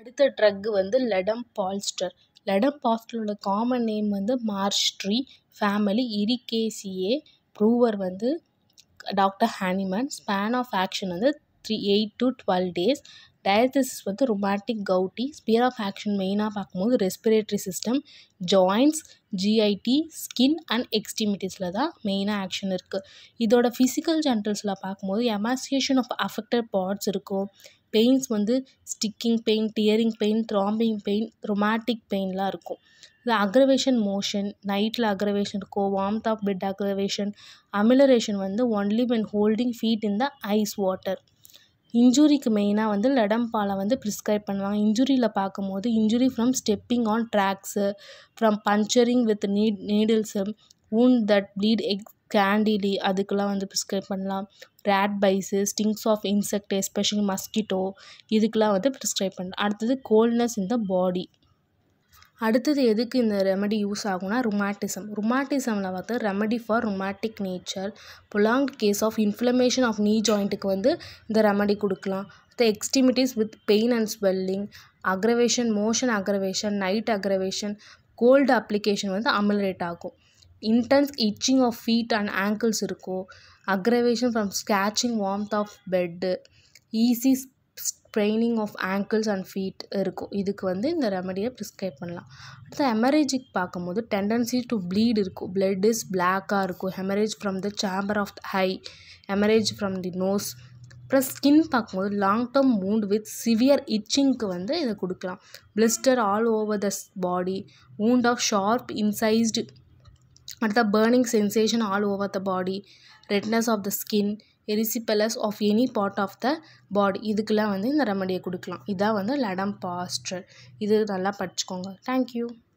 அடுத்த ட்ரக் வந்து ledum palustre ledum பால்ஸ்டரோட காமன் நேம் வந்து marsh tree family ericaceae prover வந்து doctor Hahnemann span of action வந்து three eight to twelve days diathesis வந்து rheumatic gouty sphere of action மெயினாக பார்க்கும்போது respiratory system joints GIT skin and எக்ஸ்ட்ரிமிட்டிஸில் தான் மெயினாக ஆக்ஷன் இருக்குது இதோட ஃபிசிக்கல் ஜென்ரல்ஸில் பார்க்கும்போது எமாசியேஷன் ஆஃப் அஃபெக்டட் பார்ட்ஸ் இருக்கும் பெயின்ஸ் வந்து sticking pain tearing pain throbbing pain rheumatic பெயின்லாம் இருக்கும் இது அக்ரவேஷன் மோஷன் நைட்டில் அக்ரவேஷன் இருக்கும் warmth of bed aggravation amelioration வந்து only when holding feet in the ice water இன்ஜுரிக்கு மெயினாக வந்து லெடம் பாலை வந்து ப்ரிஸ்கிரைப் பண்ணுவாங்க இன்ஜுரியில் பார்க்கும்போது injury from stepping on tacks from puncturing with need needles wound that bleed எக் கேண்டிலி அதுக்கெலாம் வந்து ப்ரிஸ்கிரைப் பண்ணலாம் rat bites stings of insect especially mosquito இதுக்கெலாம் வந்து ப்ரிஸ்கிரைப் பண்ணலாம் அடுத்தது கோல்ட்னஸ் இன் த பாடி அடுத்தது எதுக்கு இந்த ரெமெடி யூஸ் ஆகும்னா ருமாட்டிசம் ருமாட்டிசமில் வந்து remedy for rheumatic nature prolonged case of inflammation of knee ஜாயிண்ட்டுக்கு வந்து இந்த ரெமெடி கொடுக்கலாம் the extremities with pain and swelling aggravation motion aggravation night aggravation cold application வந்து அமிலரேட் ஆகும் intense itching of feet and ankles இருக்கும் aggravation from scratching warmth of bed easy spraining of ankles and feet இருக்கும் இதுக்கு வந்து இந்த ரெமடியை prescribe பண்ணலாம் அடுத்து haemorrhagic பார்க்கும்போது டெண்டன்சி டு ப்ளீட் இருக்கும் பிளட் இஸ் பிளாக்காக இருக்கும் haemorrhage from the chamber of the eye haemorrhage from the nose அப்புறம் ஸ்கின் பார்க்கும்போது long term wound with severe இச்சிங்க்கு வந்து இதை கொடுக்கலாம் blister all over the body wound of sharp incised அடுத்த burning sensation all over the body redness of the skin erysipelas of any part of the body இதுக்கெல்லாம் வந்து இந்த ரெமடியை கொடுக்கலாம் இதான் வந்து லடம் பாஸ்டர் இது நல்லா படிச்சுக்கோங்க தேங்க்யூ